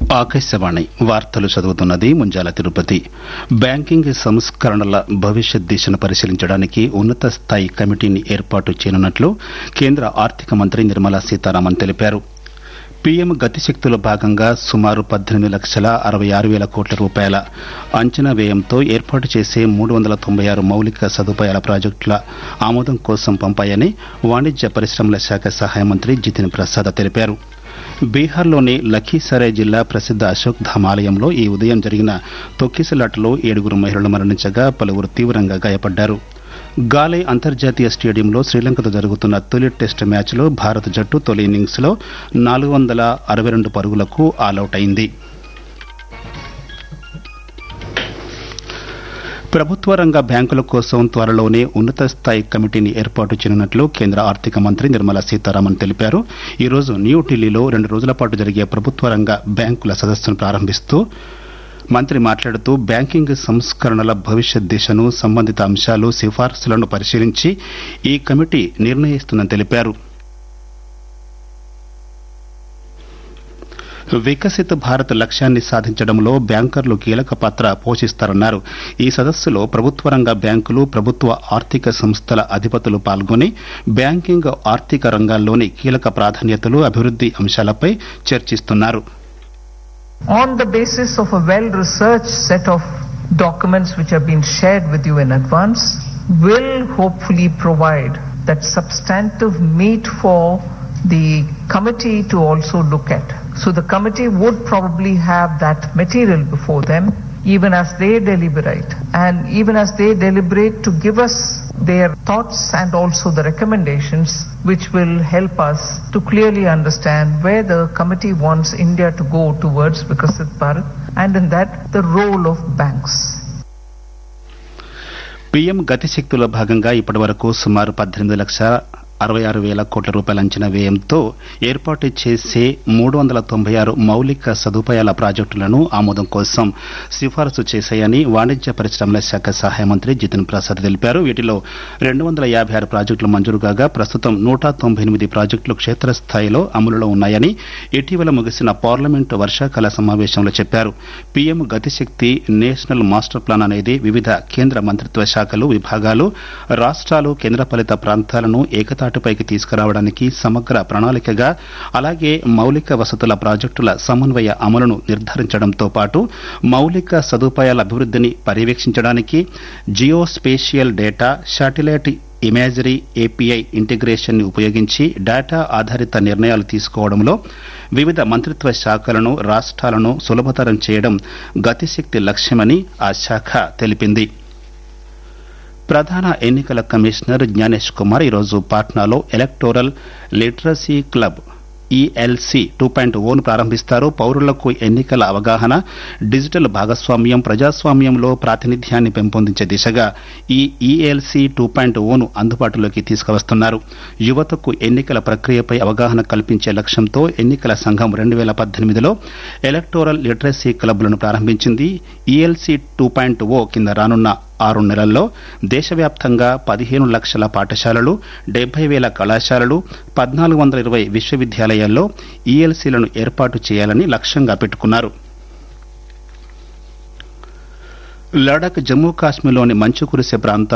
ఆకాశవాణి వార్తలు చదువుతున్నది ముంజాల తిరుపతి బ్యాంకింగ్ సంస్కరణల భవిష్యత్ దిశను పరిశీలించడానికి ఉన్నత స్థాయి కమిటీని ఏర్పాటు చేయనున్నట్లు కేంద్ర ఆర్థిక మంత్రి నిర్మలా సీతారామన్ తెలిపారు పీఎం గతిశక్తిలో భాగంగా సుమారు పద్దెనిమిది లక్షల అరవై ఆరు వేల కోట్ల రూపాయల అంచనా వ్యయంతో ఏర్పాటు చేసే మూడు వందల తొంభై ఆరు మౌలిక సదుపాయాల ప్రాజెక్టుల ఆమోదం కోసం పంపాయని వాణిజ్య పరిశ్రమల శాఖ సహాయ మంత్రి జితిన్ ప్రసాద్ తెలిపారు బీహార్లోని లఖీసరాయ్ జిల్లా ప్రసిద్ద అశోక్ ధామ్ ఆలయంలో ఈ ఉదయం జరిగిన తొక్కిసలాటలో ఏడుగురు మహిళలు మరణించగా పలువురు తీవ్రంగా గాయపడ్డారు గాలే అంతర్జాతీయ స్టేడియంలో శ్రీలంకతో జరుగుతున్న తొలి టెస్ట్ మ్యాచ్లో భారత జట్టు తొలి ఇన్నింగ్స్లో నాలుగు వందల అరవై రెండు పరుగులకు ఆలౌట్ అయింది ప్రభుత్వ రంగ బ్యాంకుల కోసం త్వరలోనే ఉన్నత స్థాయి కమిటీని ఏర్పాటు చేయనున్నట్లు కేంద్ర ఆర్థిక మంత్రి నిర్మలా సీతారామన్ తెలిపారు ఈ రోజు న్యూఢిల్లీలో రెండు రోజుల పాటు జరిగే ప్రభుత్వ రంగ బ్యాంకుల సదస్సును ప్రారంభిస్తూ మంత్రి మాట్లాడుతూ బ్యాంకింగ్ సంస్కరణల భవిష్యత్ దిశను సంబంధిత అంశాలు సిఫార్సులను పరిశీలించి ఈ కమిటీ నిర్ణయిస్తుందని తెలిపారు వికసిత భారత్ లక్ష్యాన్ని సాధించడంలో బ్యాంకర్లు కీలక పాత్ర పోషిస్తారన్నారు ఈ సదస్సులో ప్రభుత్వ రంగ బ్యాంకులు ప్రభుత్వ ఆర్థిక సంస్థల అధిపతులు పాల్గొని బ్యాంకింగ్ ఆర్థిక రంగాల్లోని కీలక ప్రాధాన్యతలు అభివృద్ది అంశాలపై చర్చిస్తున్నారు on the basis of a well-researched set of documents which have been shared with you in advance, will hopefully provide that substantive meat for the committee to also look at. So the committee would probably have that material before them even as they deliberate and even as they deliberate to give us their thoughts and also the recommendations which will help us to clearly understand where the committee wants India to go towards Vikasit Bharat and in that the role of banks. PM గతిశక్తిలో భాగంగా ఇప్పటివరకు సుమారు పద్దెనిమిది లక్షల అరవై ఆరు వేల కోట్ల రూపాయల అంచనా వ్యయంతో ఏర్పాటు చేసే మూడు వందల తొంభై ఆరు మౌలిక సదుపాయాల ప్రాజెక్టులను ఆమోదం కోసం సిఫారసు చేశాయని వాణిజ్య పరిశ్రమల శాఖ సహాయ మంత్రి జితిన్ ప్రసాద్ తెలిపారు వీటిలో రెండు వందల యాభై ఆరు ప్రాజెక్టులు మంజూరు కాగా ప్రస్తుతం నూట తొంభై ఎనిమిది ప్రాజెక్టులు క్షేత్రస్థాయిలో అమలులో ఉన్నాయని ఇటీవల ముగిసిన పార్లమెంటు వర్షాకాల సమావేశంలో చెప్పారు PM Gatishakti national master plan అనేది వివిధ కేంద్ర మంత్రిత్వ శాఖలు విభాగాలు రాష్ట్రాలు కేంద్రపాలిత ప్రాంతాలను ఏకతాటిపైకి తీసుకురావడానికి సమగ్ర ప్రణాళికగా అలాగే మౌలిక వసతుల ప్రాజెక్టుల సమన్వయ అమలును నిర్ధారించడంతో పాటు మౌలిక సదుపాయాల అభివృద్ధిని పర్యవేక్షించడానికి geospatial data satellite imagery API integration ని ఉపయోగించి డేటా ఆధారిత నిర్ణయాలు తీసుకోవడంలో వివిధ మంత్రిత్వ శాఖలను రాష్ట్రాలను సులభతరం చేయడం గతిశక్తి లక్ష్యమని ఆ శాఖ తెలిపింది ప్రధాన ఎన్నికల కమిషనర్ జ్ఞానేష్ కుమార్ ఈరోజు పాట్నాలో electoral literacy club ELC two point ఓను ప్రారంభిస్తారు పౌరులకు ఎన్నికల అవగాహన డిజిటల్ భాగస్వామ్యం ప్రజాస్వామ్యంలో ప్రాతినిధ్యాన్ని పెంపొందించే దిశగా ఈ ఈఎల్సి టూ పాయింట్ ఓను అందుబాటులోకి తీసుకువస్తున్నారు యువతకు ఎన్నికల ప్రక్రియపై అవగాహన కల్పించే లక్ష్యంతో ఎన్నికల సంఘం రెండు వేల పద్దెనిమిదిలో ఎలక్టోరల్ లిటరసీ క్లబ్లను ప్రారంభించింది ఈఎల్సి టూ పాయింట్ ఓ కింద రానున్న ఆరు నెలల్లో దేశవ్యాప్తంగా పదిహేను లక్షల పాఠశాలలు డెబ్బై వేల కళాశాలలు పద్నాలుగు వందల ఇరవై విశ్వవిద్యాలయాల్లో ఈఎల్సీలను ఏర్పాటు చేయాలని లక్ష్యంగా పెట్టుకున్నారు లడాక్ జమ్మూ కాశ్మీర్లోని మంచు కురిసే ప్రాంతాలు